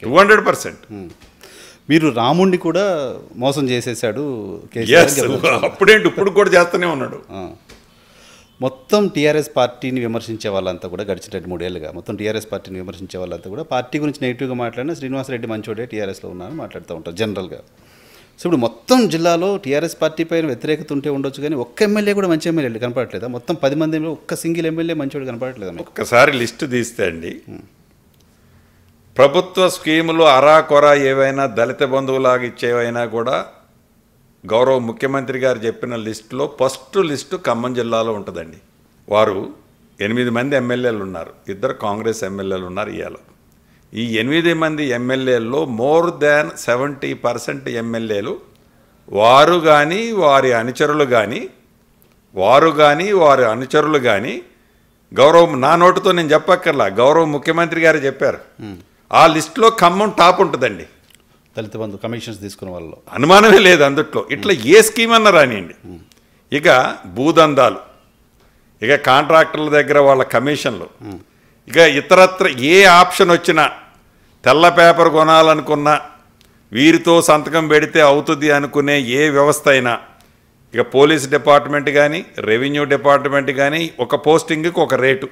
Two hundred percent మీరు రాముణ్ణి కూడా మోసం చేసేసాడు కేసీఆర్ ఎస్ అని చెప్పారు. అప్పుడేంటి ఇప్పుడు కూడా చేస్తూనే ఉన్నాడు ఆ. మొత్తం టీఆర్ఎస్ పార్టీని విమర్శించే వాళ్ళంతా కూడా గడిచినట్టు మూడేళ్ళుగా మొత్తం టీఆర్ఎస్ పార్టీని విమర్శించే వాళ్ళంతా కూడా పార్టీ గురించి నెగిటివ్గా మాట్లాడినా శ్రీనివాసరెడ్డి మంచోడే టీఆర్ఎస్లో ఉన్నారని మాట్లాడుతూ ఉంటారు జనరల్గా సో ఇప్పుడు మొత్తం జిల్లాలో టీఆర్ఎస్ పార్టీ పైన వ్యతిరేకత ఉంటే ఉండొచ్చు కానీ ఒక్క ఎమ్మెల్యే కూడా మంచి ఎమ్మెల్యే కనపడట్లేదా మొత్తం పది మందిలో ఒక్క సింగిల్ ఎమ్మెల్యే మంచోడు కనపడట్లేదా మీకు ఒక్కసారి లిస్టు తీస్తే అండి ప్రభుత్వ స్కీములు అరాకొర ఏవైనా దళిత బంధువులాగా ఇచ్చేవైనా కూడా గౌరవ ముఖ్యమంత్రి గారు చెప్పిన లిస్టులో ఫస్ట్ లిస్టు ఖమ్మం జిల్లాలో ఉంటుందండి వారు ఎనిమిది మంది ఎమ్మెల్యేలు ఉన్నారు ఇద్దరు కాంగ్రెస్ ఎమ్మెల్యేలు ఉన్నారు ఇవాళ ఈ ఎనిమిది మంది ఎమ్మెల్యేల్లో మోర్ దాన్ సెవెంటీ పర్సెంట్ ఎమ్మెల్యేలు వారు కానీ వారి అనుచరులు కానీ వారు కానీ వారి అనుచరులు కానీ గౌరవం నా నోటుతో నేను చెప్పక్కర్లా గౌరవ ముఖ్యమంత్రి గారు చెప్పారు ఆ లిస్టులో ఖమ్మం టాప్ ఉంటుందండి దళిత బంధు కమిషన్స్ తీసుకున్న వాళ్ళు అనుమానమే లేదు అందుట్లో ఇట్లా ఏ స్కీమ్ అన్నా రానియండి ఇక భూదందాలు ఇక కాంట్రాక్టర్ల దగ్గర వాళ్ళ కమిషన్లు ఇక ఇతరత్ర ఏ ఆప్షన్ వచ్చినా తెల్ల పేపర్ కొనాలనుకున్నా వీరితో సంతకం పెడితే అవుతుంది అనుకునే ఏ వ్యవస్థ అయినా ఇక పోలీస్ డిపార్ట్మెంట్ కానీ రెవెన్యూ డిపార్ట్మెంట్ కానీ ఒక పోస్టింగ్కి ఒక రేటు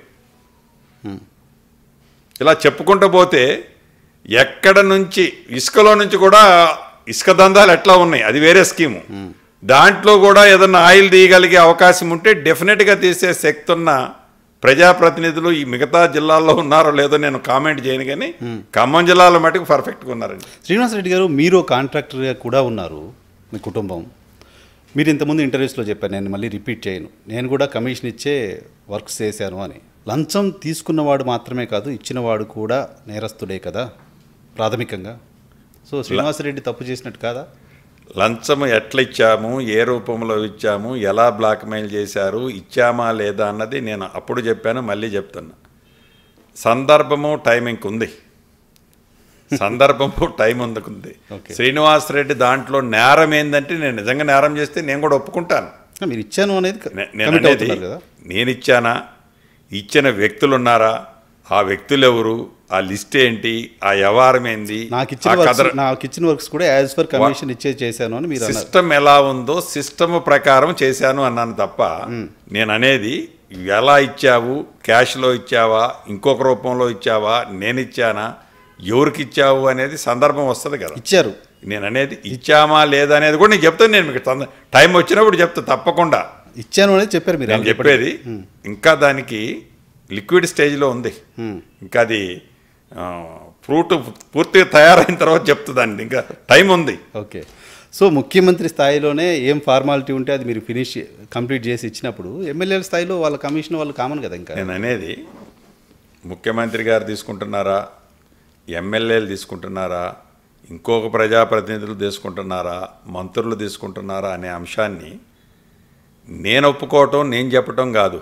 ఇలా చెప్పుకుంటూ పోతే ఎక్కడ నుంచి ఇసుకలో నుంచి కూడా ఇసుక దందాలు ఎట్లా ఉన్నాయి అది వేరే స్కీము దాంట్లో కూడా ఏదన్నా ఆయిల్ తీయగలిగే అవకాశం ఉంటే డెఫినెట్గా తీసే శక్తి ఉన్న ప్రజాప్రతినిధులు ఈ మిగతా జిల్లాల్లో ఉన్నారో లేదో నేను కామెంట్ చేయను కానీ ఖమ్మం జిల్లాలో మటుకు పర్ఫెక్ట్గా ఉన్నారండి శ్రీనివాసరెడ్డి గారు మీరు కాంట్రాక్టర్గా కూడా ఉన్నారు మీ కుటుంబం మీరు ఇంతకుముందు ఇంటర్వ్యూస్లో చెప్పారు నేను మళ్ళీ రిపీట్ చేయను నేను కూడా కమిషన్ ఇచ్చే వర్క్స్ చేశాను అని లంచం తీసుకున్నవాడు మాత్రమే కాదు ఇచ్చినవాడు కూడా నేరస్తుడే కదా ప్రాథమికంగా సో శ్రీనివాసరెడ్డి తప్పు చేసినట్టు కాదా లంచము ఎట్లా ఇచ్చాము ఏ రూపంలో ఇచ్చాము ఎలా బ్లాక్మెయిల్ చేశారు ఇచ్చామా లేదా అన్నది నేను అప్పుడు చెప్పాను మళ్ళీ చెప్తున్నా సందర్భము టైమింగ్ ఉంది సందర్భము టైం ఉంది Okay. శ్రీనివాసరెడ్డి దాంట్లో నేరం ఏంటంటే నేను నిజంగా నేరం చేస్తే నేను కూడా ఒప్పుకుంటాను మీరు ఇచ్చాను అనేది నే- నేను కమిట్ అనేది అవుతున్నారు కదా నేను ఇచ్చానా ఇచ్చిన వ్యక్తులు ఉన్నారా ఆ వ్యక్తులు ఎవరు ఆ లిస్ట్ ఏంటి ఆ వ్యవహారం ఏంది నాకు ఇచ్చిన ఆ వర్క్స్ కథ- నాకు ఇచ్చిన వర్క్స్ కూడా యాజ్ పర్ కమిషన్ ఇచ్చే చేశాను అని మీరు అన్నారు సిస్టమ్ ఎలా ఉందో సిస్టమ్ ప్రకారం చేశాను అన్నాను తప్ప నేను అనేది ఎలా ఇచ్చావు క్యాష్లో ఇచ్చావా ఇంకొక రూపంలో ఇచ్చావా నేను ఇచ్చానా ఎవరికి ఇచ్చావు అనేది సందర్భం వస్తుంది కదా ఇచ్చారు నేను అనేది ఇచ్చామా లేదా అనేది కూడా నేను చెప్తాను నేను మీకు తొంద- టైం వచ్చినప్పుడు చెప్తా తప్పకుండా ఇచ్చాను అనేది చెప్పారు మీరు నేను already. చెప్పేది ఇంకా దానికి లిక్విడ్ స్టేజ్లో ఉంది Hmm. ఇంకా అది ఫ్రూట్ పూర్తిగా తయారైన తర్వాత చెప్తుందండి ఇంకా టైం ఉంది ఓకే సో ముఖ్యమంత్రి స్థాయిలోనే ఏం ఫార్మాలిటీ ఉంటే అది మీరు ఫినిష్ కంప్లీట్ చేసి ఇచ్చినప్పుడు ఎమ్మెల్యేల స్థాయిలో వాళ్ళ కమిషన్ వాళ్ళు కామన్ కదా ఇంకా నేను అనేది ముఖ్యమంత్రి గారు తీసుకుంటున్నారా ఎమ్మెల్యేలు తీసుకుంటున్నారా ఇంకొక ప్రజాప్రతినిధులు తీసుకుంటున్నారా మంత్రులు తీసుకుంటున్నారా అనే అంశాన్ని నేను ఒప్పుకోవటం నేను చెప్పటం కాదు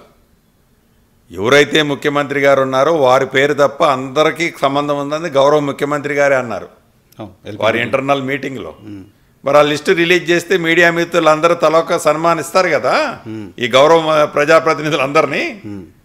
ఎవరైతే ముఖ్యమంత్రి గారు ఉన్నారో వారి పేరు తప్ప అందరికీ సంబంధం ఉందని గౌరవ ముఖ్యమంత్రి గారే అన్నారు అవును, వెళ్ళి- వారి ఇంటర్నల్ మీటింగ్లో మరి ఆ లిస్టు రిలీజ్ చేస్తే మీడియా మిత్రులు అందరూ తలొక సన్మానిస్తారు కదా ఈ గౌరవ ప్రజాప్రతినిధులు అందరినీ